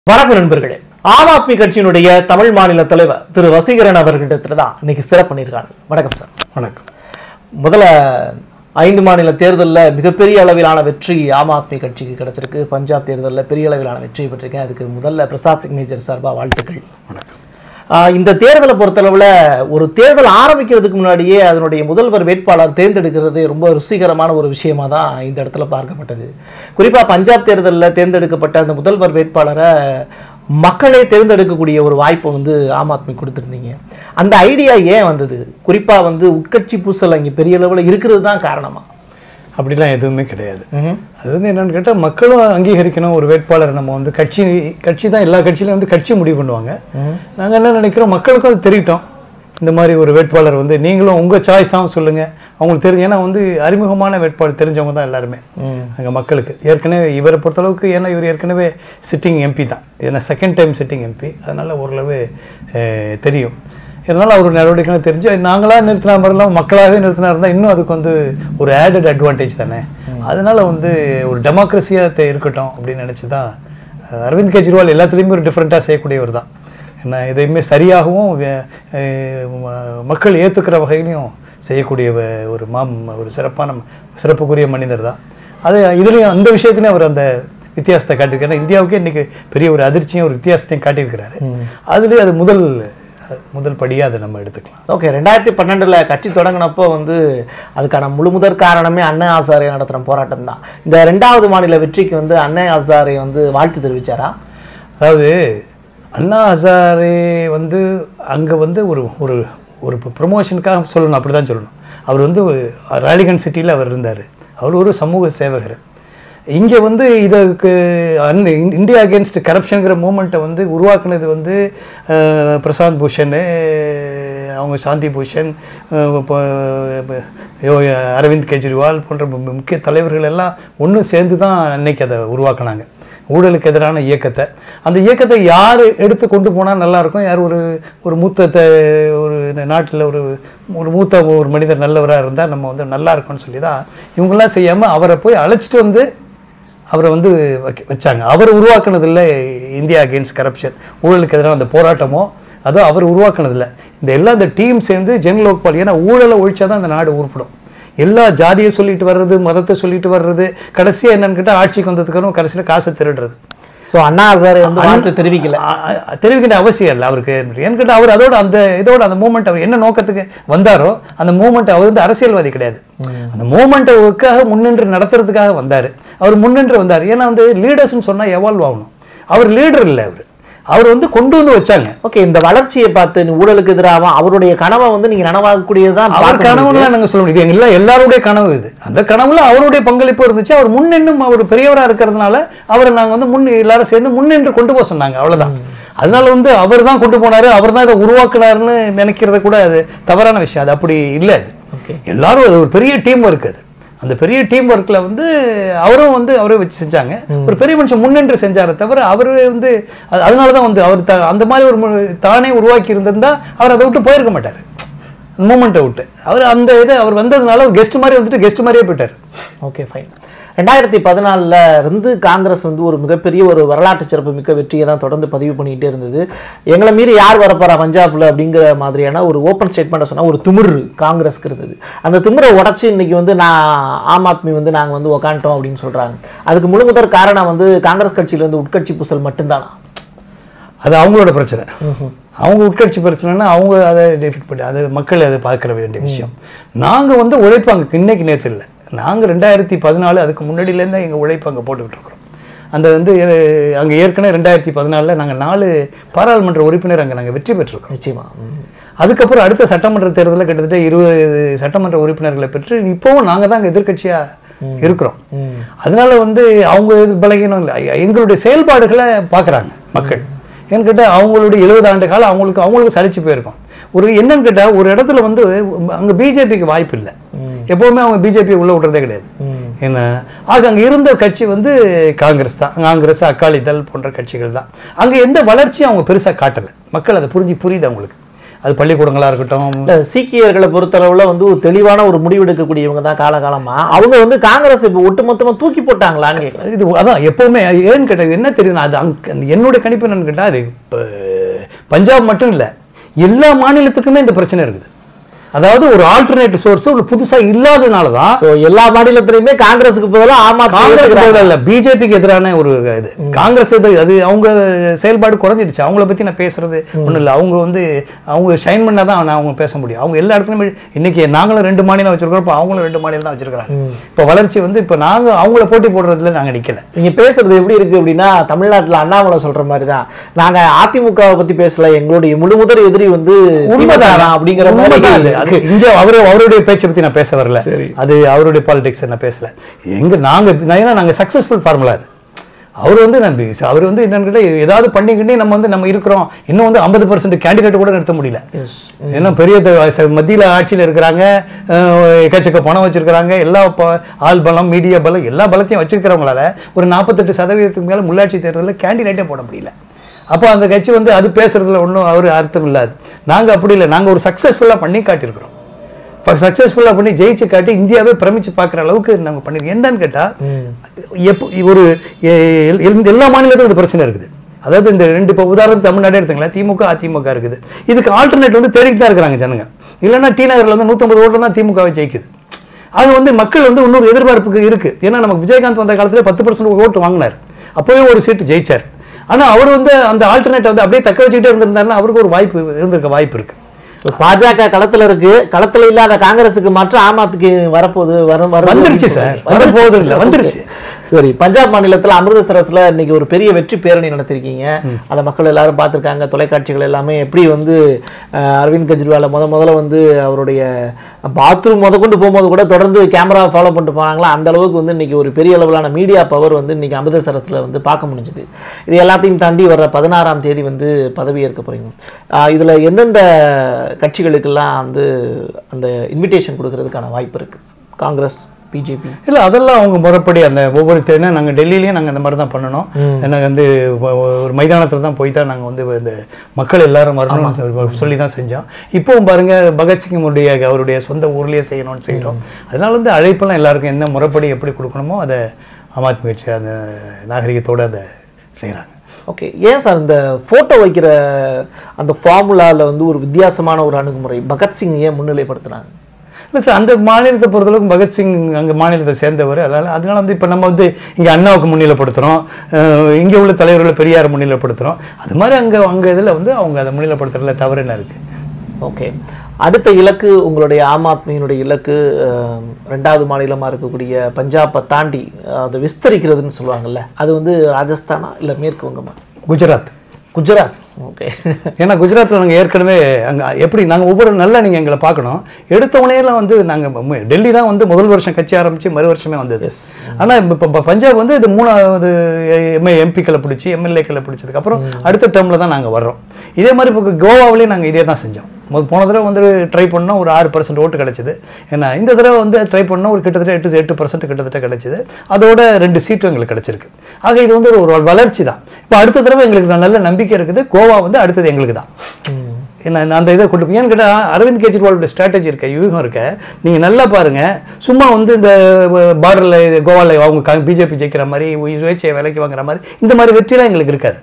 வணக்கம் நண்பர்களே ஆம் ஆத்மி கட்சியினுடைய தமிழ் மாநில தலைவர் திரு வசீகரன் அவர்களிடத்துல தான் இன்னைக்கு சிறப்பு நேர்காணல் வணக்கம் சார் வணக்கம் முதல்ல ஐந்து மாநில தேர்தலில் மிகப்பெரிய அளவிலான வெற்றி ஆம் ஆத்மி கட்சிக்கு கிடைச்சிருக்கு பஞ்சாப் தேர்தலில் பெரிய அளவிலான வெற்றி பெற்றிருக்கேன் அதுக்கு முதல்ல பிரசாத் சிங் மேஜர் சார்பா வாழ்த்துக்கள் வணக்கம் ஆஹ் இந்த தேர்தலை பொறுத்தளவில் ஒரு தேர்தல் ஆரம்பிக்கிறதுக்கு முன்னாடியே அதனுடைய முதல்வர் வேட்பாளர் தேர்ந்தெடுக்கிறது ரொம்ப ருசிகரமான ஒரு விஷயமா தான் இந்த இடத்துல பார்க்கப்பட்டது குறிப்பாக பஞ்சாப் தேர்தலில் தேர்ந்தெடுக்கப்பட்ட அந்த முதல்வர் வேட்பாளரை மக்களே தேர்ந்தெடுக்கக்கூடிய ஒரு வாய்ப்பை வந்து ஆம் ஆத்மி கொடுத்துருந்தீங்க அந்த ஐடியா ஏன் வந்தது குறிப்பாக வந்து உட்கட்சி பூசல் அங்கே பெரிய அளவில் இருக்கிறது தான் காரணமா அப்படிலாம் எதுவுமே கிடையாது அது வந்து என்னன்னு கேட்டால் மக்களும் அங்கீகரிக்கணும் ஒரு வேட்பாளர் நம்ம வந்து கட்சி கட்சி தான் எல்லா கட்சியிலும் வந்து கட்சி முடிவு பண்ணுவாங்க நாங்கள் என்ன நினைக்கிறோம் மக்களுக்கும் அது தெரியட்டும் இந்த மாதிரி ஒரு வேட்பாளர் வந்து நீங்களும் உங்கள் சாய்ஸாகவும் சொல்லுங்கள் அவங்களுக்கு தெரிஞ்சு ஏன்னா வந்து அறிமுகமான வேட்பாளர் தெரிஞ்சவங்க தான் எல்லாருமே அங்கே மக்களுக்கு ஏற்கனவே இவரை பொறுத்தளவுக்கு ஏன்னா இவர் ஏற்கனவே சிட்டிங் எம்பி தான் ஏன்னா செகண்ட் டைம் சிட்டிங் எம்பி அதனால் ஓரளவு அஹ், தெரியும் இருந்தாலும் அவர் நடவடிக்கைகள் தெரிஞ்சு நாங்களாக நிறுத்தினா மாதிரிலாம் மக்களாகவே நிறுத்தினா இருந்தால் இன்னும் அதுக்கு வந்து ஒரு ஆடட் அட்வான்டேஜ் தானே அதனால வந்து ஒரு டெமோக்ரஸியாக இருக்கட்டும் அப்படின்னு நினச்சி தான் அஹ், அரவிந்த் கெஜ்ரிவால் எல்லாத்துலேயுமே ஒரு டிஃப்ரெண்ட்டாக செய்யக்கூடியவர் தான் என்ன எதையுமே சரியாகவும் அஹ், அஹ், ம- மக்கள் ஏற்றுக்கிற வகையிலையும் செய்யக்கூடிய வ- ஒரு மாம் ஒரு சிறப்பான சிறப்புக்குரிய மனிதர் தான் அது இதுலேயும் அந்த விஷயத்துலையும் அவர் அந்த வித்தியாசத்தை காட்டியிருக்காரு ஏன்னா இந்தியாவுக்கே இன்னைக்கு பெரிய ஒரு அதிர்ச்சியும் ஒரு வித்தியாசத்தையும் காட்டியிருக்கிறாரு அதுலேயே அது முதல் முதல் படியாக அதை நம்ம எடுத்துக்கலாம் ஓகே ரெண்டாயிரத்தி பன்னெண்டுல கட்சி தொடங்கினப்போ வந்து அதுக்கான முழு முதற் காரணமே அன்னை ஆசாரை நடத்துகிற போராட்டம் தான் இந்த ரெண்டாவது மாநில வெற்றிக்கு வந்து அன்னை ஆசாரை வந்து வாழ்த்து தெரிவிச்சாரா அதாவது அண்ணா ஹசாரே வந்து அங்கே வந்து ஒரு ஒரு ஒரு ப்ரொமோஷனுக்காக சொல்லணும் அப்படி தான் சொல்லணும் அவர் வந்து ராலிகன் சிட்டியில் அவர் இருந்தார் அவர் ஒரு சமூக சேவகர் இங்கே வந்து இதுக்கு அன் இந்தியா அகேன்ஸ்ட் கரப்ஷனுங்கிற மூமெண்ட்டை வந்து உருவாக்குனது வந்து அஹ், பிரசாந்த் பூஷன் அஹ், அவங்க சாந்தி பூஷன் அஹ், இப்போ, இப்போ, யோ அரவிந்த் கெஜ்ரிவால் போன்ற மு- முக்கிய தலைவர்கள் எல்லாம் ஒன்று சேர்ந்து தான் அன்னைக்கு அதை உருவாக்குனாங்க ஊழலுக்கு எதிரான இயக்கத்தை அந்த இயக்கத்தை யார் எடுத்து கொண்டு போனால் நல்லாயிருக்கும் யார் ஒரு ஒரு மூத்த த- ஒரு நாட்டில் ஒரு ஒரு மூத்த ஒரு மனிதர் நல்லவராக இருந்தால் நம்ம வந்து நல்லா இருக்கும்னு சொல்லி தான் இவங்கெல்லாம் செய்யாமல் அவரை போய் அழைச்சிட்டு வந்து அவரை வந்து வைக்க- வச்சாங்க அவர் உருவாக்குனதில்ல இந்தியா அகெயின்ஸ்ட் கரப்ஷன் ஊழலுக்கு எதிரான அந்த போராட்டமோ அதுவும் அவர் உருவாக்குனதில்ல இந்த எல்லாம் இந்த டீம் சேர்ந்து ஜென் லோக்பால் ஏன்னா ஊழலை ஒழிச்சா தான் அந்த நாடு உருப்படும் எல்லா ஜாதியை சொல்லிட்டு வர்றது மதத்தை சொல்லிட்டு வர்றது கடைசியாக என்னன்னு கேட்டால் ஆட்சிக்கு வந்ததுக்கப்புறம் கடைசியில் காசை திருடுறது ஸோ அண்ணா ஆசாரை வந்து வாழ்த்து தெரிவிக்கல அ- அ- தெரிவிக்கிற அவசியம் இல்லை அவருக்கு ஏன்னு கேட்டால் அவர் அதோட அந்த இதோட அந்த மூமெண்ட் அவர் என்ன நோக்கத்துக்கு வந்தாரோ அந்த மூமெண்ட் அவர் வந்து அரசியல்வாதி கிடையாது அந்த மூமெண்ட்டுக்காக முன்னின்று நடத்துறதுக்காக வந்தார் அவர் முன்னின்று வந்தார் ஏன்னா வந்து லீடர்ஸ்னு சொன்னால் எவால்வ் ஆகணும் அவர் லீடர் இல்லை அவர் அவர் வந்து கொண்டு வந்து வச்சாங்க ஓகே இந்த வளர்ச்சியை பார்த்து நீ ஊழலுக்கு எதிராக அவருடைய கனவை வந்து நீங்க நனவாகக்கூடியதுதான் அவர் பார்க்க முடியுது. கனவுலாம் நாங்க சொல்ல முடியும் இது எல்லா எல்லாருடைய கனவு இது அந்த கனவுல அவருடைய பங்களிப்பு இருந்துச்சு அவர் முன்னின்னும் அவர் பெரியவரா இருக்கிறதுனால அவரை நாங்க வந்து முன் எல்லாரும் சேர்ந்து முன்னின்று கொண்டு போக சொன்னாங்க அவ்வளவுதான் அதனால வந்து அவர் தான் கொண்டு போனாரு அவர் தான் இதை உருவாக்குனாருன்னு நினைக்கிறது கூட அது தவறான விஷயம் அது அப்படி இல்லை அது Okay. எல்லாரும் அது ஒரு பெரிய டீம் ஒர்க் அது அந்த பெரிய டீம் ஒர்க்கில் வந்து அவரும் வந்து அவரே வச்சு செஞ்சாங்க ஒரு பெரிய மனுஷன் முன்னின்று செஞ்சாரே தவிர அவர் வந்து அது- அதனால தான் வந்து அவர் த- அந்த மாதிரி ஒரு மு- தானே உருவாக்கி இருந்திருந்தா அவர் அதை விட்டு போயிருக்க மாட்டார் மூமெண்ட்டை விட்டு அவர் அந்த இதை அவர் வந்ததுனால ஒரு கெஸ்ட் மாதிரி வந்துட்டு கெஸ்ட் மாதிரியே போயிட்டார் ஓகே ஃபைன் ரெண்டாயிரத்தி பதினாலில் இருந்து காங்கிரஸ் வந்து ஒரு மிகப்பெரிய ஒரு வரலாற்று சிறப்பு மிக்க வெற்றியை தான் தொடர்ந்து பதிவு பண்ணிக்கிட்டே இருந்தது எங்களை மீறி யார் வரப்போறா பஞ்சாப்ல அப்படிங்கிற மாதிரியான ஒரு ஓப்பன் ஸ்டேட்மெண்ட்டை சொன்னா ஒரு திமிர் காங்கிரஸ்க்கு இருந்தது அந்த திமிரை உடச்சி இன்னைக்கு வந்து நான் ஆம் ஆத்மி வந்து நாங்கள் வந்து உக்காண்டோம் அப்படின்னு சொல்றாங்க அதுக்கு முழு முதற் காரணம் வந்து காங்கிரஸ் கட்சியில வந்து உட்கட்சி பூசல் மட்டும்தானா அது அவங்களோட பிரச்சனை அவங்க உட்கட்சி பிரச்சனைனா அவங்க அதை டெஃபிட் பண்ணி அது மக்கள் அதை பார்க்கற வேண்டிய விஷயம் நாங்கள் வந்து உழைப்பாங்க இன்னைக்கு நேற்று இல்லை நாங்கள் ரெண்டாயிரத்தி பதினாலு அதுக்கு முன்னாடியிலேருந்து எங்கள் உழைப்பு அங்கே போட்டுக்கிட்டு இருக்கிறோம் அந்த வந்து அஹ், அங்கே ஏற்கனவே ரெண்டாயிரத்தி பதினாலில் நாங்கள் நாலு பாராளுமன்ற உறுப்பினர் அங்கே நாங்கள் வெற்றி பெற்றிருக்கோம் நிச்சயமா ம். அதுக்கப்புறம் அடுத்த சட்டமன்ற தேர்தலில் கிட்டத்தட்ட இருபது சட்டமன்ற உறுப்பினர்களை பெற்று இப்போவும் நாங்கள் தான் அங்கே எதிர்க்கட்சியாக இருக்கிறோம் அதனால வந்து அவங்க இது பலகீனம் இல்லை ஐ- எங்களுடைய செயல்பாடுகளை பார்க்குறாங்க மக்கள் ஏன்னு கேட்டால் அவங்களுடைய எழுபது ஆண்டு காலம் அவங்களுக்கு அவங்களுக்கு சலிச்சு போயிருக்கும் ஒரு என்னன்னு கேட்டால் ஒரு இடத்துல வந்து அங்கே பிஜேபிக்கு வாய்ப்பு இல்லை எப்போவுமே அவங்க பிஜேபி உள்ள விடுறதே கிடையாது என்ன ஆக அங்கே இருந்த கட்சி வந்து காங்கிரஸ் தான் காங்கிரஸ் அக்காலிதள் போன்ற கட்சிகள் தான் அங்கே எந்த வளர்ச்சியும் அவங்க பெருசாக காட்டலை மக்கள் அதை புரிஞ்சு புரியுது அவங்களுக்கு அது பள்ளிக்கூடங்களா இருக்கட்டும் இல்ல சீக்கியர்களை பொறுத்தளவுல வந்து ஒரு தெளிவான ஒரு முடிவு எடுக்கக்கூடியவங்க தான் காலகாலமா அவங்க வந்து காங்கிரஸ் இப்போ ஒட்டுமொத்தமா தூக்கி போட்டாங்களான்னு கேட்கலாம் இது அதான் எப்பவுமே ஏன்னு கேட்டது என்ன தெரியும் அது அங்க என்னுடைய கணிப்பு என்னன்னு கேட்டா அது இப்ப பஞ்சாப் மட்டும் இல்ல எல்லா மாநிலத்துக்குமே இந்த பிரச்சனை இருக்குது அதாவது ஒரு ஆல்டர்னேட் சோர்ஸ் ஒரு புதுசா இல்லாதனால தான் சோ எல்லா மாநிலத்திலயுமே காங்கிரஸுக்கு பதிலா ஆமா காங்கிரஸ் இல்ல பிஜேபிக்கு எதிரான ஒரு இது காங்கிரஸ் இது அது அவங்க செயல்பாடு குறைஞ்சிடுச்சு அவங்கள பத்தி நான் பேசுறது ஒண்ணும் இல்ல அவங்க வந்து அவங்க ஷைன் பண்ணா தான் நான் அவங்க பேச முடியும் அவங்க எல்லா இடத்துலயுமே இன்னைக்கு நாங்களும் ரெண்டு மாநிலம் வச்சிருக்கோம் இப்போ அவங்களும் ரெண்டு மாநிலம் தான் வச்சிருக்காங்க இப்போ வளர்ச்சி வந்து இப்போ நாங்க அவங்கள போட்டி போடுறதுல நாங்க நிக்கல நீங்க பேசுறது எப்படி இருக்கு அப்படின்னா தமிழ்நாட்டுல அண்ணாமலை சொல்ற மாதிரி தான் நாங்க அதிமுகவை பத்தி பேசல எங்களுடைய முழுமுதல் எதிரி வந்து உண்மைதான் திமுக அப்படிங்கிற உண்மைதான் அது. மாதிரி அது இங்க அவரு அவருடைய பேச்சை பத்தி நான் பேச வரல சரி. அது அவருடைய பாலிடிக்ஸ் நான் பேசல எங்க நாங்க நான் ஏன்னா நாங்க சக்சஸ்ஃபுல் ஃபார்முலா அது அவர் வந்து நம்பி அவர் வந்து என்னன்னு கேட்டா ஏதாவது பண்ணிக்கிட்டே நம்ம வந்து நம்ம இருக்கிறோம் இன்னும் வந்து ஐம்பது பர்சன்ட் கேண்டிடேட் கூட நிறுத்த முடியல Yes. ஏன்னா பெரிய த- ச- மத்தியில ஆட்சியில் இருக்கிறாங்க அஹ், எக்கச்சக்க பணம் வச்சிருக்கிறாங்க எல்லா ப- ஆள் பலம் மீடியா பலம் எல்லா பலத்தையும் வச்சிருக்கிறவங்களால ஒரு நாற்பத்தெட்டு சதவீதத்துக்கு மேல உள்ளாட்சி தேர்தலில் கேண்டிடேட்டே போட முடியல அப்போ அந்த கட்சி வந்து அது பேசுறதுல ஒன்றும் அவர் அர்த்தம் இல்லாது நாங்க அப்படி இல்லை நாங்க ஒரு சக்ஸஸ்ஃபுல்லாக பண்ணி காட்டியிருக்கிறோம் இப்போ சக்ஸஸ்ஃபுல்லாக பண்ணி ஜெயிச்சு காட்டி இந்தியாவே பிரமிச்சு பார்க்குற அளவுக்கு நாங்க பண்ணிருக்கோம் என்னன்னு கேட்டா எப்போ ஒரு எ- எல்- எல்லா மாநிலத்திலும் இந்த பிரச்சனை இருக்குது அதாவது இந்த ரெண்டு இப்போ உதாரணத்துக்கு தமிழ்நாடு எடுத்துங்களேன் திமுக அதிமுக இருக்குது இதுக்கு ஆல்டர்னேட் வந்து தேடிட்டு தான் இருக்கிறாங்க ஜனங்க இல்லைன்னா டி நகரில் வந்து நூற்றம்பது ஓட்டில் தான் திமுகவை ஜெயிக்குது அது வந்து மக்கள் வந்து இன்னொரு எதிர்பார்ப்புக்கு இருக்கு ஏன்னா நமக்கு விஜயகாந்த் வந்த காலத்துல பத்து பர்சன்ட் ஓட்டு வாங்கினார் அப்போவே ஒரு சீட்டு ஜெயிச்சார் ஆனா அவர் வந்து அந்த ஆல்டர்னேட் வந்து அப்படியே தக்க வச்சுக்கிட்டே இருந்திருந்தாருன்னா அவருக்கு ஒரு வாய்ப்பு இருந்திருக்க வாய்ப்பு இருக்கு So, பாஜக களத்துல இருக்கு களத்துல இல்லாத காங்கிரஸுக்கு மாற்றம் ஆமாத்துக்கு வரப்போகுது வரும் வரும் வந்துருச்சு சார். வர போகுது இல்ல, வந்துருச்சு. சரி பஞ்சாப் மாநிலத்துல அமிர்தசரஸ்ல இன்னைக்கு ஒரு பெரிய வெற்றி பேரணி நடத்திருக்கீங்க அதை மக்கள் எல்லாரும் பார்த்திருக்காங்க தொலைக்காட்சிகள் எல்லாமே எப்படி வந்து அஹ், அரவிந்த் கெஜ்ரிவாலை முத முதல்ல வந்து அவருடைய பாத்ரூம் முத கொண்டு போகும்போது கூட தொடர்ந்து கேமரா ஃபாலோ பண்ணிட்டு போனாங்களா அந்த அளவுக்கு வந்து இன்னைக்கு ஒரு பெரிய அளவிலான மீடியா பவர் வந்து இன்னைக்கு அமிர்தசரஸ்ல வந்து பார்க்க முடிஞ்சுது இது எல்லாத்தையும் தாண்டி வர்ற பதினாறாம் தேதி வந்து பதவி ஏற்க போறீங்க ஆஹ் இதுல எந்தெந்த கட்சிகளுக்கெல்லாம் வந்து அந்த இன்விடேஷன் கொடுக்கறதுக்கான வாய்ப்பு இருக்கு காங்கிரஸ் பிஜேபி இல்ல அதெல்லாம் அவங்க முறைப்படி அந்த ஒவ்வொரு தேர்னா நாங்க டெல்லியிலயும் நாங்க அந்த மாதிரி தான் பண்ணணும் ஏன்னா வந்து ஒ- ஒ- ஒரு மைதானத்துல தான் போய் தான் நாங்க வந்து இந்த மக்கள் எல்லாரும் வரணும்னு சொல்லி- சொல்லி தான் செஞ்சோம் இப்போவும் பாருங்க பகத்சிங்குடைய அவருடைய சொந்த ஊர்லயே செய்யணும்னு செய்றோம் அதனால வந்து அழைப்பெல்லாம் எல்லாருக்கும் என்ன முறைப்படி எப்படி கொடுக்கணுமோ அதை ஆம் ஆத்மி கட்சி அந்த நாகரிகத்தோட அதை செய்றாங்க ஓகே ஏன் சார் இந்த ஃபோட்டோ வைக்கிற அந்த ஃபார்முலாவில் வந்து ஒரு வித்தியாசமான ஒரு அணுகுமுறை பகத்சிங் ஏன் முன்னிலைப்படுத்துனாங்க இல்லை சார் அந்த மாநிலத்தை பொறுத்தளவுக்கு பகத்சிங் அங்கே மாநிலத்தை சேர்ந்தவர் அதனால அதனால வந்து இப்போ நம்ம வந்து இங்கே அண்ணாவுக்கு முன்னிலைப்படுத்துகிறோம் இங்கே உள்ள தலைவர்களை பெரியார் முன்னிலைப்படுத்துகிறோம் அது மாதிரி அங்கே அங்கே இதில் வந்து அவங்க அதை முன்னிலைப்படுத்துறதுல தவறு என்ன இருக்குது ஓகே அடுத்த இலக்கு உங்களுடைய ஆம் ஆத்மியினுடைய இலக்கு அஹ், ரெண்டாவது மாநிலமா இருக்கக்கூடிய பஞ்சாபை தாண்டி அஹ், அதை விஸ்தரிக்கிறதுன்னு சொல்லுவாங்கல்ல அது வந்து ராஜஸ்தானா இல்லை மேற்கு வங்கமா குஜராத் குஜராத் ஓகே ஏன்னா குஜராத்தில் நாங்கள் ஏற்கனவே அங்கே எப்படி நாங்கள் ஒவ்வொரு நல்லா நீங்கள் எங்களை பார்க்கணும் எடுத்த உடனேலாம் வந்து நாங்கள் டெல்லி தான் வந்து முதல் வருஷம் கட்சி ஆரம்பித்து மறு வருஷமே வந்தது ஆனால் இப்போ பஞ்சாப் வந்து இது மூணாவது எம்ஏ எம்பிக்களை பிடிச்சி எம்எல்ஏக்களை பிடிச்சதுக்கப்புறம் அடுத்த டேர்மில் தான் நாங்கள் வர்றோம் இதே மாதிரி இப்போ கோவாவிலேயும் நாங்கள் இதே தான் செஞ்சோம் மொத- போன தடவை வந்து ட்ரை பண்ணோம் ஒரு ஆறு பர்சன்ட் ஓட்டு கிடைச்சிது ஏன்னா இந்த தடவை வந்து ட்ரை பண்ணோம் ஒரு கிட்டத்தட்ட எட்டு எட்டு பர்சன்ட் கிட்டத்தட்ட கிடைச்சிது அதோட ரெண்டு சீட்டும் எங்களுக்கு கிடைச்சிருக்கு ஆக இது வந்து ஒரு ஒரு வளர்ச்சி தான் இப்போ அடுத்த தடவை எங்களுக்கு நல்ல நம்பிக்கை இருக்குது கோவா வந்து அடுத்தது எங்களுக்கு தான் என்ன நான் அந்த இதை கொண்டு போய் ஏன்னு கேட்டால் அரவிந்த் கெஜ்ரிவாலோட ஸ்ட்ராட்டஜி இருக்க யூகம் இருக்க நீங்கள் நல்லா பாருங்க சும்மா வந்து இந்த பார்டரில் கோவாவில் அவங்க பிஜேபி ஜெயிக்கிற மாதிரி சுயேட்சையை விலைக்கு வாங்குற மாதிரி இந்த மாதிரி வெற்றிலாம் எங்களுக்கு இருக்காது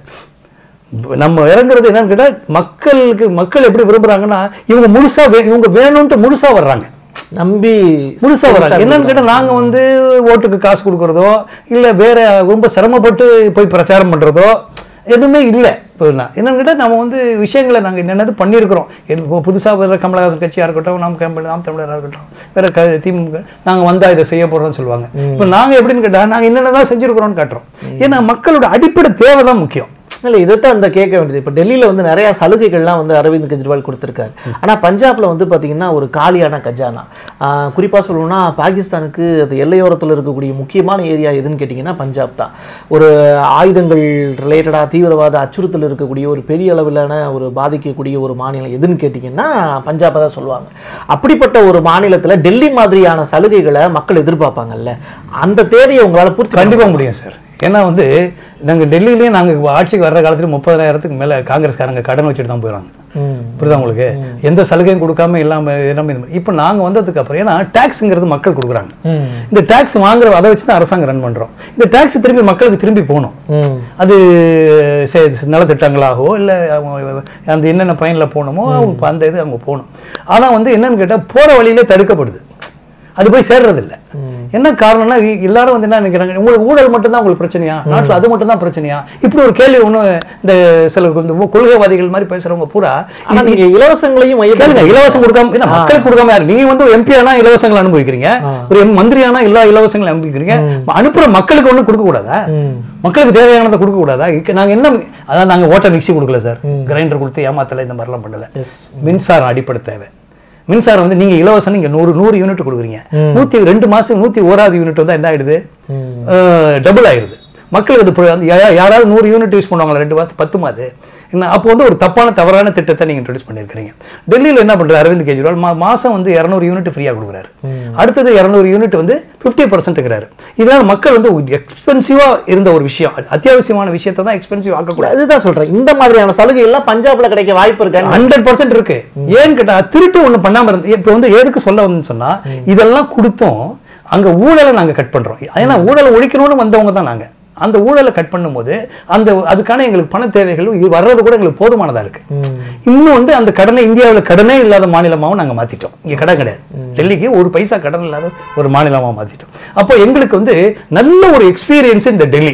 நம்ம இறங்குறது என்னன்னு கேட்டால் மக்களுக்கு மக்கள் எப்படி விரும்புறாங்கன்னா இவங்க முழுசா வே- இவங்க வேணும்ட்டு முழுசா வர்றாங்க நம்பி முழுசா வர்றாங்க என்னன்னு கேட்டால் நாங்க வந்து ஓட்டுக்கு காசு கொடுக்கறதோ இல்ல வேற ரொம்ப சிரமப்பட்டு போய் பிரச்சாரம் பண்றதோ எதுவுமே இல்லை இப்போ நான் என்னன்னு கேட்டால் நம்ம வந்து விஷயங்களை நாங்கள் என்னென்னது பண்ணியிருக்கிறோம் இப்போ புதுசாக வர்ற கமலஹாசன் கட்சியாக இருக்கட்டும் நாம் கம்பெனி நாம் தமிழராக இருக்கட்டும் வேற க திமுக நாங்கள் வந்தால் இதை செய்ய போகிறோம்னு சொல்லுவாங்க இப்போ நாங்கள் எப்படின்னு கேட்டால் நாங்கள் என்னென்ன தான் செஞ்சுருக்கிறோம்னு காட்டுறோம் ஏன்னா மக்களோட அடிப்படை தேவை தான் முக்கியம் இல்லை இதைத்தான் அந்த கேட்க வேண்டியது இப்போ டெல்லியில் வந்து நிறைய சலுகைகள்லாம் வந்து அரவிந்த் கெஜ்ரிவால் கொடுத்துருக்காரு ஆனால் பஞ்சாப்ல வந்து பார்த்தீங்கன்னா ஒரு காலியான கஜானா குறிப்பாக சொல்லணும்னா பாகிஸ்தானுக்கு அது எல்லையோரத்தில் இருக்கக்கூடிய முக்கியமான ஏரியா எதுன்னு கேட்டிங்கன்னா பஞ்சாப் தான் ஒரு ஆயுதங்கள் ரிலேட்டடாக தீவிரவாத அச்சுறுத்தல் இருக்கக்கூடிய ஒரு பெரிய அளவிலான ஒரு பாதிக்கக்கூடிய ஒரு மாநிலம் எதுன்னு கேட்டிங்கன்னா பஞ்சாப்பை தான் சொல்லுவாங்க அப்படிப்பட்ட ஒரு மாநிலத்தில் டெல்லி மாதிரியான சலுகைகளை மக்கள் எதிர்பார்ப்பாங்கல்ல அந்த தேவையை உங்களால் பூர்த்தி கண்டிப்பா முடியும் சார் ஏன்னா வந்து நாங்கள் டெல்லியிலேயே நாங்கள் ஆட்சிக்கு வர்ற காலத்துல முப்பதாயிரத்துக்கு மேலே காங்கிரஸ்காரங்க கடன் வச்சுட்டு தான் போயிடறாங்க ம். புரியுதா உங்களுக்கு எந்த சலுகையும் கொடுக்காம இல்லாம எல்லாமே இது மாதிரி. இப்போ நாங்கள் வந்ததுக்கு அப்புறம் ஏன்னா டேக்ஸுங்கிறது மக்கள் கொடுக்குறாங்க ம். இந்த டேக்ஸ் வாங்குற அதை வச்சு தான் அரசாங்கம் ரன் பண்றோம் இந்த டேக்ஸ் திரும்பி மக்களுக்கு திரும்பி போகணும் ம். அது சே- நலத்திட்டங்களாகவோ இல்லை அந்த என்னென்ன பயனில் போகணுமோ அவங்க அந்த இது அவங்க போகணும் ஆனால் வந்து என்னன்னு கேட்டால் போகிற வழியிலே தடுக்கப்படுது அது போய் சேர்றதில்ல என்ன காரணம்னா இ- எல்லாரும் வந்து என்ன நினைக்கிறாங்க உங்களுக்கு ஊழல் மட்டும்தான் உங்களுக்கு பிரச்சனையா நாட்டில் அது மட்டும் தான் பிரச்சனையா இப்படி ஒரு கேள்வி ஒன்று இந்த சில இந்த கொள்கைவாதிகள் மாதிரி பேசுறவங்க பூரா ஆனா நீங்க இலவசங்களையும் கேளுங்க மையப்படுத்தி இலவசம் கொடுக்காம என்ன மக்களுக்கு கொடுக்காம யாரு நீங்க வந்து எம்பி ஆனா இலவசங்களை அனுபவிக்கிறீங்க ஒரு எம் மந்திரி ஆனா எல்லா இலவசங்களும் அனுபவிக்கிறீங்க அனுப்புற மக்களுக்கு ஒண்ணும் கொடுக்க கூடாதா மக்களுக்கு தேவையானதை கொடுக்க கூடாதா இக்க- நாங்க என்ன அதான் நாங்க ஓட்ட மிக்ஸி கொடுக்கல சார் கிரைண்டர் கொடுத்து ஏமாத்தல இந்த மாதிரிலாம் பண்ணல எஸ் மின்சாரம் அடிப்படை தேவை மின்சாரம் வந்து நீங்க இலவசம் நீங்க நூறு நூறு யூனிட் கொடுக்குறீங்க நூத்தி ரெண்டு மாசத்துக்கு நூத்தி ஓராது யூனிட் வந்தா என்ன ஆயிடுது டபுள் ஆயிடுது மக்களுக்கு அது புரிய- அந்த யா- யாராவது நூறு யூனிட் யூஸ் பண்ணுவாங்களா ரெண்டு மாசத்து பத்துமா அது என்ன அப்போ வந்து ஒரு தப்பான தவறான திட்டத்தை நீங்க இன்ட்ரடியூஸ் பண்ணியிருக்கிறீங்க டெல்லியில் என்ன பண்றாரு அரவிந்த் கெஜ்ரிவால் மா மாசம் வந்து இரநூறு யூனிட் ஃப்ரீயா கொடுக்குறாரு அடுத்தது இரநூறு யூனிட் வந்து ஃபிஃப்டி பர்சன்ட்ங்கிறாரு இதனால மக்கள் வந்து எக்ஸ்பென்சிவா இருந்த ஒரு விஷயம் அத்தியாவசியமான விஷயத்தை தான் எக்ஸ்பென்சிவ் ஆக்கக்கூடாது அதுதான் சொல்றேன் இந்த மாதிரியான சலுகை எல்லாம் பஞ்சாப்ல கிடைக்க வாய்ப்பு இருக்கா ஹண்ட்ரட் பர்சன்ட் இருக்கு ஏன்னு கேட்டா திருட்டு ஒண்ணு பண்ணாம இருந்து இப்ப வந்து எதுக்கு சொல்ல வந்து சொன்னா இதெல்லாம் கொடுத்தோம் அங்க ஊழலை நாங்க கட் பண்றோம் ஏன்னா ஊழலை ஒழிக்கணும்னு வந்தவங்க தான் நாங்க அந்த ஊழலை கட் பண்ணும்போது அந்த அதுக்கான எங்களுக்கு பண தேவைகள் இது வர்றது கூட எங்களுக்கு போதுமானதா இருக்கு இன்னும் வந்து அந்த கடனை இந்தியாவில் கடனே இல்லாத மாநிலமாவும் நாங்க மாத்திட்டோம் இங்க கடன் கிடையாது டெல்லிக்கு ஒரு பைசா கடன் இல்லாத ஒரு மாநிலமா மாத்திட்டோம் அப்போ எங்களுக்கு வந்து நல்ல ஒரு எக்ஸ்பீரியன்ஸ் இந்த டெல்லி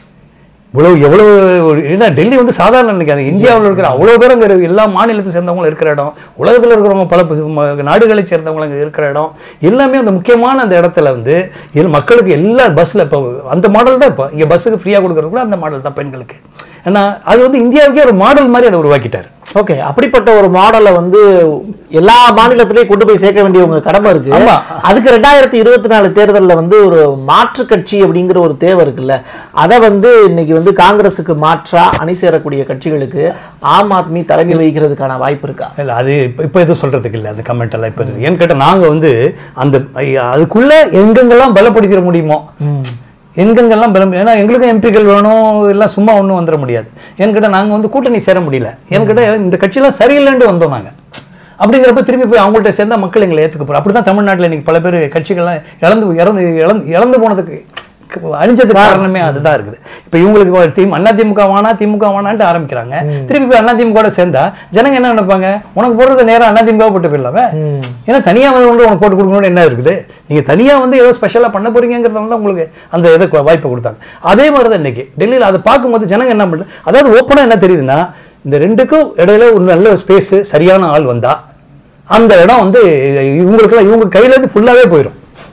இவ்வளவு எவ்வளவு ஒரு- ஏன்னா டெல்லி வந்து சாதாரண நினைக்காது இந்தியாவில் இருக்கிற அவ்வளோ பேர் அங்கே எல்லா மாநிலத்தை சேர்ந்தவங்களும் இருக்கிற இடம் உலகத்தில் இருக்கிறவங்க பல ப- ம- நாடுகளை சேர்ந்தவங்க அங்கே இருக்கிற இடம் எல்லாமே அந்த முக்கியமான அந்த இடத்துல வந்து எல் மக்களுக்கு எல்லா பஸ்ஸில் இப்போ அந்த மாடல் தான் இப்போ இங்கே பஸ்ஸுக்கு ஃப்ரீயாக கொடுக்குறது கூட அந்த மாடல் தான் பெண்களுக்கு ஏன்னா அது வந்து இந்தியாவுக்கே ஒரு மாடல் மாதிரி அதை உருவாக்கிட்டார் ஓகே அப்படிப்பட்ட ஒரு மாடலை வந்து எல்லா மாநிலத்திலையும் கொண்டு போய் சேர்க்க வேண்டிய உங்க கடமை இருக்கு ஆமா. அதுக்கு ரெண்டாயிரத்தி இருபத்தி நாலு தேர்தலில் வந்து ஒரு மாற்று கட்சி அப்படிங்கிற ஒரு தேவை இருக்குல்ல அதை வந்து இன்னைக்கு வந்து காங்கிரஸுக்கு மாற்றா அணி சேரக்கூடிய கட்சிகளுக்கு ஆம் ஆத்மி தலைமை வகிக்கிறதுக்கான வாய்ப்பு இருக்கா இல்லை அது இப்போ இப்போ எதுவும் சொல்கிறதுக்கு இல்லை அந்த கமெண்ட் எல்லாம் இப்போ ஏன்னு கேட்டால் நாங்கள் வந்து அந்த அதுக்குள்ளே எங்கெங்கெல்லாம் பலப்படுத்திட முடியுமோ எங்கெங்கெல்லாம் பலம் ஏன்னா எங்களுக்கும் எம்பிக்கள் வேணும் எல்லாம் சும்மா ஒன்றும் வந்துட முடியாது ஏன்னு கேட்டால் நாங்கள் வந்து கூட்டணி சேர முடியல ஏன்னு கேட்டால் இந்த கட்சியெல்லாம் சரியில்லைன்ட்டு வந்தோம் நாங்கள் அப்படிங்கிறப்ப திருப்பி போய் அவங்கள்ட்ட சேர்ந்தா மக்கள் எங்களை ஏற்றுக்க போகிறோம் அப்படி தான் தமிழ்நாட்டில் இன்னைக்கு பல பேர் கட்சிகள்லாம் இழந்து இறந்து இழந்து இழந்து போனதுக்கு அழிஞ்சது காரணமே அதுதான் இருக்குது இப்போ இவங்களுக்கு திமுக அண்ணா திமுக வானா திமுக வானான்ட்டு ஆரம்பிக்கிறாங்க திருப்பி போய் அண்ணா திமுக சேர்ந்தா ஜனங்க என்ன நினைப்பாங்க உனக்கு போடுறது நேரம் அண்ணா திமுக போட்டு போயிடலாமே ஏன்னா தனியாக வந்து கொண்டு உனக்கு போட்டு கொடுக்கணும்னு என்ன இருக்குது நீங்கள் தனியாக வந்து ஏதோ ஸ்பெஷலாக பண்ண போறீங்கிறதுனால தான் உங்களுக்கு அந்த இதை வாய்ப்பை கொடுத்தாங்க அதே மாதிரி தான் இன்னைக்கு டெல்லியில் அதை பார்க்கும்போது ஜனங்க என்ன பண்ணுறது அதாவது ஓப்பனாக என்ன தெரியுதுன்னா இந்த ரெண்டுக்கும் இடையில ஒரு நல்ல ஸ்பேஸ் சரியான ஆள் வந்தா அந்த இடம் வந்து இவங்களுக்குலாம் இவங்க கையிலேருந்து ஃபுல்லாகவே போயிடும்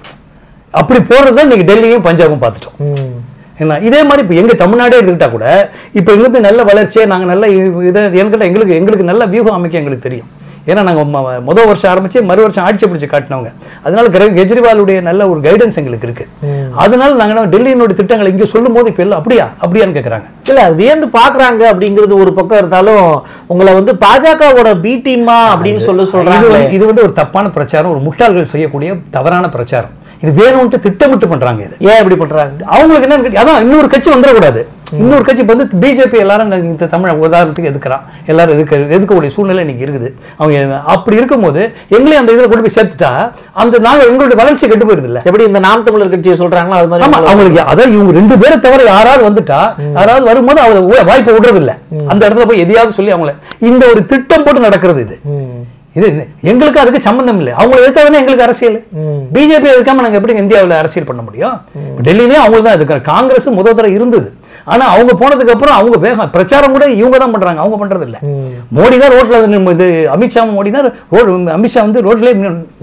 அப்படி போகிறது தான் இன்னைக்கு டெல்லியும் பஞ்சாபும் பார்த்துட்டோம் என்ன இதே மாதிரி இப்போ எங்கள் தமிழ்நாடே எடுத்துக்கிட்டா கூட இப்போ எங்களுக்கு நல்ல வளர்ச்சியை நாங்கள் நல்ல இ- இதை என்கிட்ட எங்களுக்கு எங்களுக்கு நல்ல வியூகம் அமைக்க எங்களுக்கு தெரியும் ஏன்னா நாங்கள் முதல் வருஷம் ஆரம்பிச்சு மறு வருஷம் ஆட்சி பிடிச்சு காட்டினவங்க அதனால கெ- கெஜ்ரிவாலுடைய நல்ல ஒரு கைடன்ஸ் எங்களுக்கு இருக்கு அதனால நாங்கள் டெல்லியினுடைய திட்டங்களை இங்கே சொல்லும் போது இப்போ எல்லாம் அப்படியா அப்படியான்னு கேட்குறாங்க இல்ல அது வியந்து பாக்குறாங்க அப்படிங்கிறது ஒரு பக்கம் இருந்தாலும் உங்களை வந்து பாஜகவோட பி டீமா அப்படின்னு சொல்லி இது சொல்றாங்க வந்து- இது வந்து ஒரு தப்பான பிரச்சாரம் ஒரு முட்டாள்கள் செய்யக்கூடிய தவறான பிரச்சாரம் இது வேணும்ட்டு திட்டமிட்டு பண்றாங்க இது ஏன் இப்படி பண்றாங்க அவங்களுக்கு என்னன்னு கேட்டி- அதான் இன்னொரு கட்சி வந்துடக்கூடாது இன்னொரு கட்சி இப்ப வந்து பிஜேபி எல்லாரும் இந்த- இந்த தமிழ் உதாரணத்துக்கு எதுக்குறான் எல்லாரும் எதுக்கு எதுக்கக்கூடிய சூழ்நிலை இன்னைக்கு இருக்குது அவங்க அப்படி இருக்கும்போது எங்களையும் அந்த இதில் கொண்டு போய் சேர்த்துட்டா அந்த நாங்க எங்களுடைய வளர்ச்சி கெட்டு போயிருது இல்ல எப்படி இந்த நாம் தமிழர் கட்சியை சொல்றாங்களோ அது மாதிரி ஆமா அவங்களுக்கு அதான் இவங்க ரெண்டு பேரை தவிர யாராவது வந்துட்டா யாராவது வரும்போது அவங்க உ- வாய்ப்பை விடுறது இல்ல அந்த இடத்துல போய் எதையாவது சொல்லி அவங்கள இந்த ஒரு திட்டம் போட்டு நடக்கிறது இது ம். இது என்ன? எங்களுக்கு அதுக்கு சம்பந்தம் இல்லை அவங்களை எதிர்த்தாதானே எங்களுக்கு அரசியல் பிஜேபி எதுக்காம நாங்க எப்படி இந்தியாவில் அரசியல் பண்ண முடியும் டெல்லியிலே அவங்களுக்கு தான் எதுக்கு காங்கிரஸ் முதல் தடவை இருந்தது ஆனா அவங்க போனதுக்கு அப்புறம் அவங்க வேகம் பிரச்சாரம் கூட இவங்க தான் பண்றாங்க அவங்க பண்றது இல்ல மோடி தான் ரோட்ல வந்து நம்ம இது அமித்ஷா மோடி தான் ரோடு அமித்ஷா வந்து ரோட்ல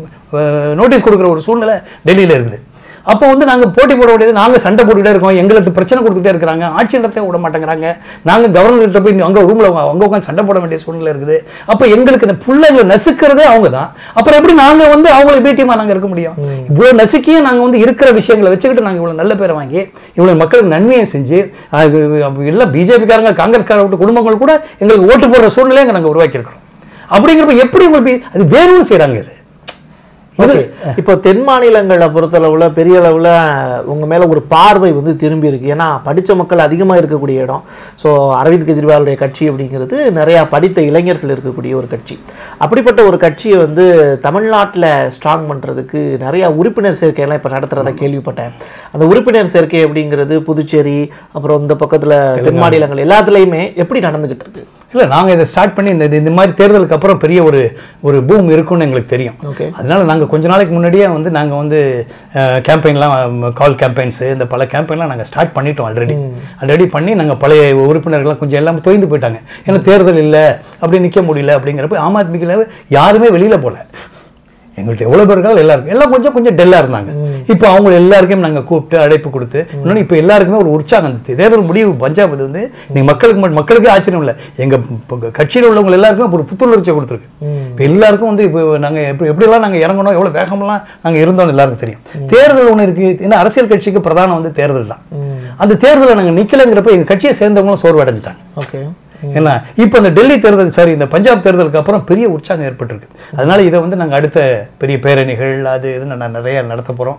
நோட்டீஸ் கொடுக்குற ஒரு சூழ்நிலை டெல்லியில இருக்குது அப்போ வந்து நாங்க போட்டி போட வேண்டியது நாங்க சண்டை போட்டுக்கிட்டே இருக்கோம் எங்களுக்கு பிரச்சனை கொடுத்துட்டே இருக்கிறாங்க ஆட்சி நடத்த விட மாட்டேங்கிறாங்க நாங்க கவர்னர்கிட்ட போய் அங்க ரூம்ல அங்க உட்காந்து சண்டை போட வேண்டிய சூழ்நிலை இருக்குது அப்போ எங்களுக்கு இந்த பிள்ளைங்களை நசுக்கிறதே அவங்க தான் அப்புறம் எப்படி நாங்க வந்து அவங்களுக்கு பீட்டியமா நாங்க இருக்க முடியும் இவ்வளவு நசுக்கியும் நாங்க வந்து இருக்கிற விஷயங்களை வச்சுக்கிட்டு நாங்க இவ்வளவு நல்ல பேரை வாங்கி இவ்வளவு மக்களுக்கு நன்மையை செஞ்சு அது எல்லாம் பிஜேபிக்காரங்க காங்கிரஸ்கார விட்டு குடும்பங்கள் கூட எங்களுக்கு ஓட்டு போடுற சூழ்நிலையை நாங்க உருவாக்கி இருக்கிறோம் அப்படிங்கிறப்ப எப்படி உங்களுக்கு அது வேணும்னு செய்றாங்க இது ஓகே இப்போ தென் மாநிலங்களை பொறுத்தளவுல பெரிய அளவுல உங்க மேல ஒரு பார்வை வந்து திரும்பி இருக்கு ஏன்னா படிச்ச மக்கள் அதிகமா இருக்கக்கூடிய இடம் ஸோ அரவிந்த் கெஜ்ரிவாலுடைய கட்சி அப்படிங்கிறது நிறைய படித்த இளைஞர்கள் இருக்கக்கூடிய ஒரு கட்சி அப்படிப்பட்ட ஒரு கட்சியை வந்து தமிழ்நாட்டுல ஸ்ட்ராங் பண்றதுக்கு நிறைய உறுப்பினர் சேர்க்கையெல்லாம் இப்போ நடத்துறதா கேள்விப்பட்டேன் அந்த உறுப்பினர் சேர்க்கை அப்படிங்கிறது புதுச்சேரி அப்புறம் இந்த பக்கத்துல தென் மாநிலங்கள் எல்லாத்துலேயுமே எப்படி நடந்துகிட்டு இருக்கு இல்லை நாங்கள் இதை ஸ்டார்ட் பண்ணி இந்த இந்த மாதிரி தேர்தலுக்கு அப்புறம் பெரிய ஒரு ஒரு பூம் இருக்கும்னு எங்களுக்கு தெரியும் ஓகே அதனால நாங்கள் கொஞ்ச நாளைக்கு முன்னாடியே வந்து நாங்கள் வந்து கேம்பெயின்லாம் கால் கேம்பெயின்ஸு இந்த பல கேம்பெயின்லாம் நாங்கள் ஸ்டார்ட் பண்ணிட்டோம் ஆல்ரெடி ஆல்ரெடி பண்ணி நாங்கள் பழைய உறுப்பினர்கள்லாம் கொஞ்சம் எல்லாமே தொய்ந்து போயிட்டாங்க ஏன்னா தேர்தல் இல்லை அப்படி நிற்க முடியல அப்படிங்கிறப்ப ஆம் ஆத்மிக்கில் யாருமே வெளியில் போகல எங்கள்கிட்ட எவ்வளோ பேர் இருக்காங்க எல்லாருக்கும் எல்லாம் கொஞ்சம் கொஞ்சம் டல்லாக இருந்தாங்க இப்போ அவங்க எல்லாருக்கும் நாங்கள் கூப்பிட்டு அழைப்பு கொடுத்து இன்னொன்று இப்போ எல்லாருக்குமே ஒரு உற்சாகம் இருந்துச்சு தேர்தல் முடிவு பஞ்சாப் இது வந்து நீங்கள் மக்களுக்கு மட்டும் மக்களுக்கே ஆச்சரியம் இல்லை எங்கள் கட்சியில் உள்ளவங்க எல்லாருக்கும் ஒரு புத்துணர்ச்சியை கொடுத்துருக்கு இப்போ எல்லாருக்கும் வந்து இப்போ நாங்கள் எப்படி எப்படியெல்லாம் நாங்கள் இறங்கணும் எவ்வளோ வேகமெல்லாம் நாங்கள் இருந்தோம்னு எல்லாருக்கும் தெரியும் தேர்தல் ஒன்று இருக்குது ஏன்னா அரசியல் கட்சிக்கு பிரதானம் வந்து தேர்தல் தான் அந்த தேர்தலில் நாங்கள் நிற்கலைங்கிறப்ப எங்கள் கட்சியை சேர்ந்தவங்களும் சோர்வு அடைஞ்சிட்டாங்க ஓகே ஏன்னா இப்போ இந்த டெல்லி தேர்தல் சாரி இந்த பஞ்சாப் தேர்தலுக்கு அப்புறம் பெரிய உற்சாகம் ஏற்பட்டிருக்கு அதனால இதை வந்து நாங்கள் அடுத்த பெரிய பேரணிகள் அது இதுன்னு நான் நிறைய நடத்த போகிறோம்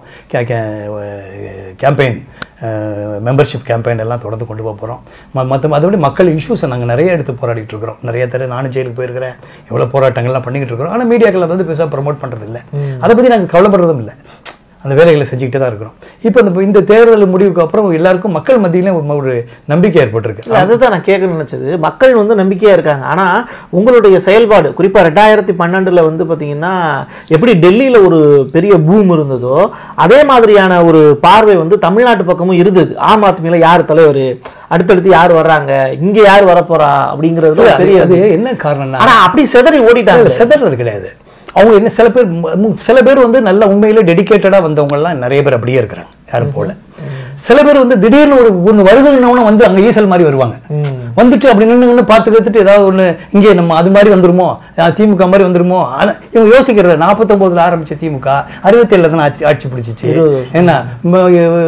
கேம்பெயின் மெம்பர்ஷிப் கேம்பெயின் எல்லாம் தொடர்ந்து கொண்டு போக போகிறோம் மற்ற மற்றபடி மக்கள் இஷ்யூஸை நாங்கள் நிறைய எடுத்து போராடிட்டு இருக்கிறோம் நிறைய தடவை நானும் ஜெயிலுக்கு போயிருக்கிறேன் எவ்வளோ போராட்டங்கள்லாம் பண்ணிக்கிட்டு இருக்கிறோம் ஆனால் மீடியாக்கள் அதை வந்து பெருசாக ப்ரமோட் பண்ணுறது இல்லை அதை பற்றி நாங்கள் கவலைப்படுறதும் இல்லை அந்த வேலைகளை செஞ்சுக்கிட்டே தான் இருக்கிறோம் இப்போ இந்த இந்த தேர்தல் முடிவுக்கு அப்புறம் எல்லாருக்கும் மக்கள் மத்தியில ஒரு ஒரு நம்பிக்கை ஏற்பட்டிருக்கு இல்ல, அதுதான் நான் கேட்க நினைச்சது மக்கள் வந்து நம்பிக்கையா இருக்காங்க ஆனா உங்களுடைய செயல்பாடு குறிப்பா ரெண்டாயிரத்தி பன்னெண்டுல வந்து பாத்தீங்கன்னா எப்படி டெல்லியில ஒரு பெரிய பூம் இருந்ததோ அதே மாதிரியான ஒரு பார்வை வந்து தமிழ்நாட்டு பக்கமும் இருந்தது ஆம் ஆத்மியில யார் தலைவர் அடுத்தடுத்து யார் வர்றாங்க இங்க யார் வரப்போறா அப்படிங்கிறது அது- பெரிய அது என்ன காரணம்னா ஆனா அப்படி சிதறி ஓடிட்டாங்க இல்ல, சிதறது கிடையாது அவங்க என்ன சில பேர் ம- மு- சில பேர் வந்து நல்ல உண்மையில டெடிகேட்டடா வந்தவங்க எல்லாம் நிறைய பேர் அப்படியே இருக்கிறாங்க யாரும் போல சில பேர் வந்து திடீர்னு ஒரு ஒன்று வருதுன்னு வந்து அங்க ஈசல் மாதிரி வருவாங்க வந்துட்டு அப்படி நின்று நின்று பார்த்து கத்துட்டு ஏதாவது ஒண்ணு இங்கே நம்ம அது மாதிரி வந்துருமோ அஹ் திமுக மாதிரி வந்துருமோ ஆனா இவங்க யோசிக்கிறது நாற்பத்தொம்போதுல ஆரம்பிச்ச திமுக அறுபத்தேழுல தான் ஆட்சி ஆட்சி பிடிச்சிச்சு என்ன ம-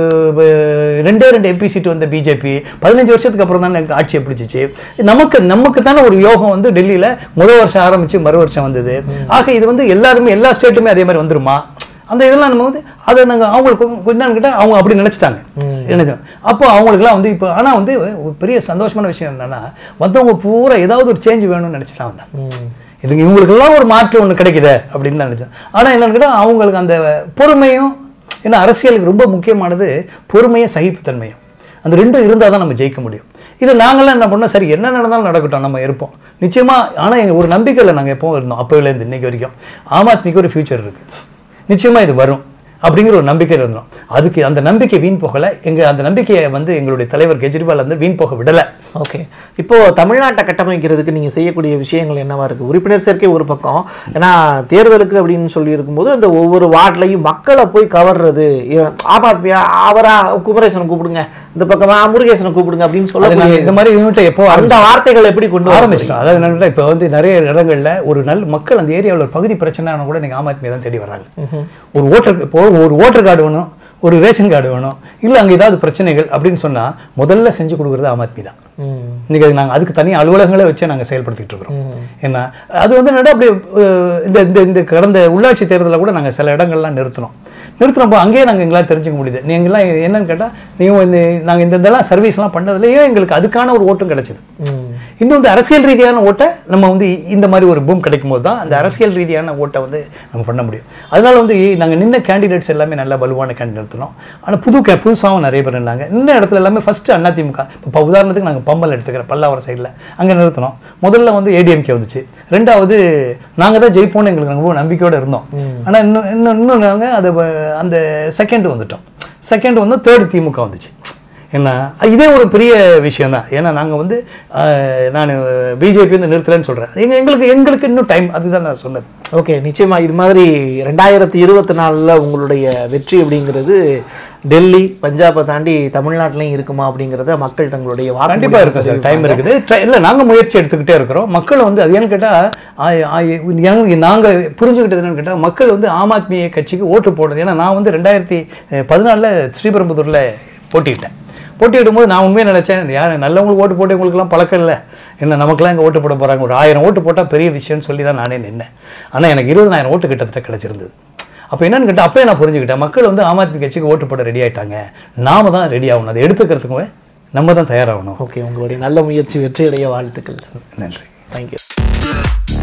அஹ் ரெண்டே ரெண்டு எம்பி சீட் வந்த பிஜேபி பதினஞ்சு வருஷத்துக்கு அப்புறம் தான் எனக்கு ஆட்சியை பிடிச்சிச்சு நமக்கு நமக்கு தானே ஒரு யோகம் வந்து டெல்லியில முதல் வருஷம் ஆரம்பிச்சு மறு வருஷம் வந்தது ஆக இது வந்து எல்லாருமே எல்லா ஸ்டேட்டுமே அதே மாதிரி வந்துருமா அந்த இதெல்லாம் நம்ம வந்து அதை நாங்கள் அவங்களுக்கு கொஞ்ச நேரம் கிட்ட அவங்க அப்படி நினைச்சிட்டாங்க நினைச்சோம் அப்போ அவங்களுக்குலாம் வந்து இப்போ ஆனால் வந்து ஒரு பெரிய சந்தோஷமான விஷயம் என்னன்னா வந்தவங்க பூரா ஏதாவது ஒரு சேஞ்ச் வேணும்னு நினச்சி தான் வந்தாங்க இதுக்கு இவங்களுக்கெல்லாம் ஒரு மாற்று ஒன்று கிடைக்குதே அப்படின்னு தான் நினச்சேன் ஆனால் என்னன்னு கேட்டால் அவங்களுக்கு அந்த பொறுமையும் ஏன்னா அரசியலுக்கு ரொம்ப முக்கியமானது பொறுமையும் சகிப்புத்தன்மையும் அந்த ரெண்டும் இருந்தால் தான் நம்ம ஜெயிக்க முடியும் இது நாங்களாம் என்ன பண்ணோம் சரி என்ன நடந்தாலும் நடக்கட்டும் நம்ம இருப்போம் நிச்சயமா ஆனால் எங்கள் ஒரு நம்பிக்கையில் நாங்கள் எப்பவும் இருந்தோம் அப்போலேருந்து இன்னைக்கு வரைக்கும் ஆம் ஆத்மிக்கு ஒரு ஃபியூச்சர் இருக்குது நிச்சயமா இது வரும் அப்படிங்கிற ஒரு நம்பிக்கையில் இருந்தோம் அதுக்கு அந்த நம்பிக்கை வீண் போகலை எங்கள் அந்த நம்பிக்கையை வந்து எங்களுடைய தலைவர் கெஜ்ரிவால் வந்து வீண் போக விடலை ஓகே இப்போ தமிழ்நாட்டை கட்டமைக்கிறதுக்கு நீங்க செய்யக்கூடிய விஷயங்கள் என்னவா இருக்கு உறுப்பினர் சேர்க்கை ஒரு பக்கம் ஏன்னா தேர்தலுக்கு அப்படின்னு சொல்லி இருக்கும்போது அந்த ஒவ்வொரு வார்டுலையும் மக்களை போய் கவர்றது இவன் ஆம் ஆத்மியா அவரா குமரேசனை கூப்பிடுங்க இந்த பக்கமா முருகேசனை கூப்பிடுங்க அப்படின்னு அது நாங்கள் சொல்ல இந்த மாதிரி யூனிட்டை எப்போ அந்த வார்த்தைகள் எப்படி கொண்டு வர ஆரம்பிச்சிட்டோம் அதாவது என்னன்னா இப்போ வந்து நிறைய இடங்கள்ல ஒரு நல்ல மக்கள் அந்த ஏரியாவில் ஒரு பகுதி பிரச்சனைனா கூட நீங்கள் ஆம் ஆத்மியை தான் தேடி வர்றாங்க ஒரு ஓட்டர் இப்போ ஒரு ஓட்டர் கார்டு வேணும் ஒரு ரேஷன் கார்டு வேணும் இல்லை அங்கே ஏதாவது பிரச்சனைகள் அப்படின்னு சொன்னா முதல்ல செஞ்சு கொடுக்குறது ஆம் ஆத்மி தான் ம். இன்னைக்கு அது நாங்கள் அதுக்கு தனி அலுவலகங்களே வச்சு நாங்கள் செயல்படுத்திட்டு இருக்கிறோம் ஏன்னா அது வந்து என்னடா அப்படி அஹ், இந்த இந்த இந்த கடந்த உள்ளாட்சி தேர்தலில் கூட நாங்கள் சில இடங்கள்லாம் நிறுத்தினோம் நிறுத்தினப்போ அங்கேயே நாங்கள் எங்களால் தெரிஞ்சுக்க முடியுது நீங்களாம் என்னன்னு கேட்டால் நீங்கள் இந்த நாங்கள் இந்த இதெல்லாம் சர்வீஸ்லாம் பண்ணதுலேயே எங்களுக்கு அதுக்கான ஒரு ஓட்டும் கிடைச்சிது ம். இன்னும் இந்த அரசியல் ரீதியான ஓட்டை நம்ம வந்து இந்த மாதிரி ஒரு பூம் கிடைக்கும் போது தான் அந்த அரசியல் ரீதியான ஓட்டை வந்து நம்ம பண்ண முடியும் அதனால வந்து நாங்கள் நின்ன கேண்டிடேட்ஸ் எல்லாமே நல்ல வலுவான கேண்டிடேட் நிறுத்தினோம் ஆனால் புது கே புதுசாகவும் நிறைய பேர் இருந்தாங்க நின்ன இடத்துல எல்லாமே ஃபஸ்ட்டு அதிமுக இப்போ உதாரணத்துக்கு நாங்கள் பம்பல் எடுத்துக்கிறேன் பல்லாவரம் சைடில் அங்கே நிறுத்தினோம் முதல்ல வந்து ஏடிஎம்கே வந்துச்சு ரெண்டாவது நாங்கள் தான் ஜெயிப்போம்னு எங்களுக்கு நாங்கள் ரொம்ப நம்பிக்கையோடு இருந்தோம் ஆனால் இன்னும் இன்னும் இன்னும் நாங்கள் அதை வ- அந்த செகண்ட் வந்துட்டோம் செகண்ட் வந்து தேர்ட் திமுக வந்துச்சு என்ன இதே ஒரு பெரிய விஷயம் தான் ஏன்னா நாங்கள் வந்து நான் பிஜேபி வந்து நிறுத்தலைன்னு சொல்கிறேன் எங்க எங்களுக்கு எங்களுக்கு இன்னும் டைம் அதுதான் நான் சொன்னது ஓகே நிச்சயமா இது மாதிரி ரெண்டாயிரத்தி இருபத்தி நாலில் உங்களுடைய வெற்றி அப்படிங்கிறது டெல்லி பஞ்சாபை தாண்டி தமிழ்நாட்டிலையும் இருக்குமா அப்படிங்கிறத மக்கள் தங்களுடைய வாக்கு கண்டிப்பா இருக்கும் சார் டைம் இருக்குது ட்ரை- இல்ல நாங்க முயற்சி எடுத்துக்கிட்டே இருக்கிறோம் மக்கள் வந்து அது ஏன்னு கேட்டா ஆ- ஆ- எனக்கு நாங்க புரிஞ்சுக்கிட்டது என்னன்னு கேட்டா மக்கள் வந்து ஆம் ஆத்மி கட்சிக்கு ஓட்டு போடுறது ஏன்னா நான் வந்து ரெண்டாயிரத்தி பதினாலில் ஸ்ரீபெரும்புதூர்ல போட்டிட்டேன் போட்டியிடும்போது நான் உண்மையாக நினைச்சேன் யார் நல்லவங்களுக்கு ஓட்டு போட்டு உங்களுக்குலாம் பழக்கம் இல்லை என்ன நமக்கெல்லாம் இங்கே ஓட்டு போட போறாங்க ஒரு ஆயிரம் ஓட்டு போட்டால் பெரிய விஷயம்னு சொல்லி தான் நானே நின்னேன் ஆனா எனக்கு இருபதனாயிரம் ஓட்டு கிட்டத்தட்ட கிடைச்சிருந்தது அப்போ என்னன்னு கேட்டால் அப்பயே நான் புரிஞ்சுக்கிட்டேன் மக்கள் வந்து ஆம் ஆத்மி கட்சிக்கு ஓட்டு போட ரெடி ஆயிட்டாங்க நாம தான் ரெடி ஆகணும் அதை எடுத்துக்கிறதுக்கு நம்ம தான் தயாராகணும் ஓகே உங்களுடைய நல்ல முயற்சி வெற்றியடைய வாழ்த்துக்கள் சார் நன்றி தேங்க்யூ